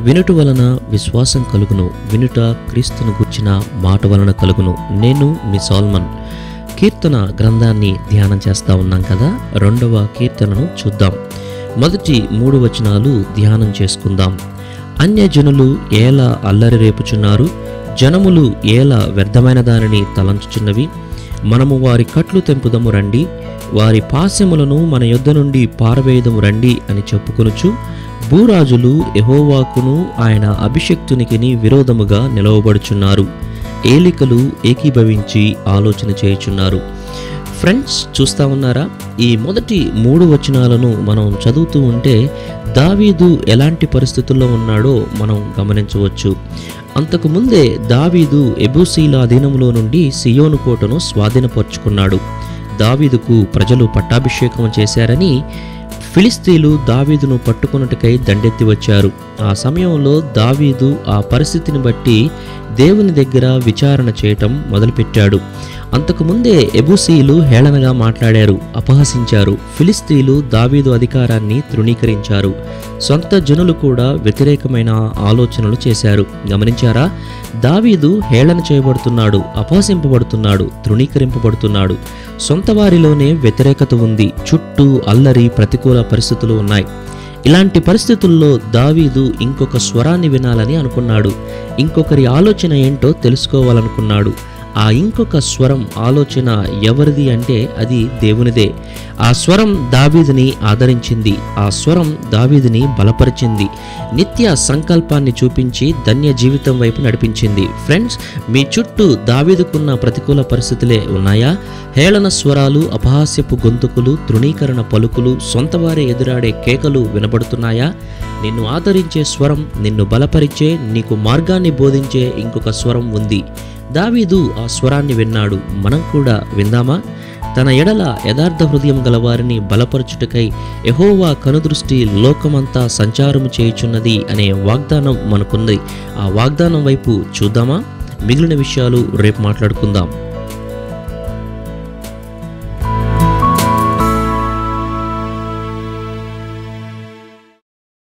వినుట వలన విశ్వాసం కలుగును వినుట క్రీస్తును గుర్చిన మాట వలన కలుగును నేను మీ సాల్మన్ కీర్తన గ్రంథాన్ని ధ్యానం చేస్తా ఉన్నాం కదా రెండవ కీర్తనను చూద్దాం మొదటి మూడు వచనాలు ధ్యానం చేసుకుందాం అన్యజనులు ఏలా అల్లరి రేపుచున్నారు జనములు ఏలా వ్యర్థమైన దానిని తలంచుచున్నవి మనము వారి కట్లు తెంపుదము రండి వారి పాశములను మన యొద్ద నుండి పారవేయదము రండి అని చెప్పుకొనుచు భూరాజులు యెహోవాకును ఆయన అభిషక్తునికిని విరోధముగా నిలవబడుచున్నారు ఏలికలు ఏకీభవించి ఆలోచన చేయుచున్నారు ఫ్రెండ్స్ చూస్తా ఉన్నారా ఈ మొదటి మూడు వచనాలను మనం చదువుతూ ఉంటే దావీదు ఎలాంటి పరిస్థితుల్లో ఉన్నాడో మనం గమనించవచ్చు అంతకు ముందే దావీదు ఎబూసీల అధీనంలో నుండి సియోను కోటను స్వాధీనపరుచుకున్నాడు దావీదుకు ప్రజలు పట్టాభిషేకం చేశారని ఫిలిస్తీన్లు దావీదును పట్టుకొనుటకై దండెత్తి వచ్చారు ఆ సమయంలో దావీదు ఆ పరిస్థితిని బట్టి దేవుని దగ్గర విచారణ చేయటం మొదలుపెట్టాడు అంతకుముందే ఎబుసీలు హేళనగా మాట్లాడారు అపహసించారు ఫిలిస్తీన్లు దావీదు అధికారాన్ని తృణీకరించారు సొంత జనులు కూడా వ్యతిరేకమైన ఆలోచనలు చేశారు గమనించారా దావీదు హేళన చేయబడుతున్నాడు అపహసింపబడుతున్నాడు తృణీకరింపబడుతున్నాడు సొంత వారిలోనే వ్యతిరేకత ఉంది చుట్టూ అల్లరి ప్రతికూల పరిస్థితులు ఉన్నాయి ఇలాంటి పరిస్థితుల్లో దావీదు ఇంకొక స్వరాన్ని వినాలని అనుకున్నాడు ఇంకొకరి ఆలోచన ఏంటో తెలుసుకోవాలనుకున్నాడు ఆ ఇంకొక స్వరం ఆలోచన ఎవరిది అంటే అది దేవునిదే ఆ స్వరం దావీదుని ఆదరించింది ఆ స్వరం దావీదుని బలపరిచింది నిత్య సంకల్పాన్ని చూపించి ధన్య జీవితం వైపు నడిపించింది ఫ్రెండ్స్ మీ చుట్టూ దావీదుకున్న ప్రతికూల పరిస్థితులే ఉన్నాయా హేళన స్వరాలు అపహాస్యపు గొంతుకులు తృణీకరణ పలుకులు సొంతవారే ఎదురాడే కేకలు వినబడుతున్నాయా నిన్ను ఆదరించే స్వరం నిన్ను బలపరిచే నీకు మార్గాన్ని బోధించే ఇంకొక స్వరం ఉంది దావీదు ఆ స్వరాన్ని విన్నాడు మనం కూడా విందామా తన ఎడల యథార్థ హృదయం గలవారిని బలపరచుటకై యహోవా కనుదృష్టి లోకమంతా సంచారము చేయుచున్నది అనే వాగ్దానం మనకుంది ఆ వాగ్దానం వైపు చూద్దామా మిగిలిన విషయాలు రేపు మాట్లాడుకుందాం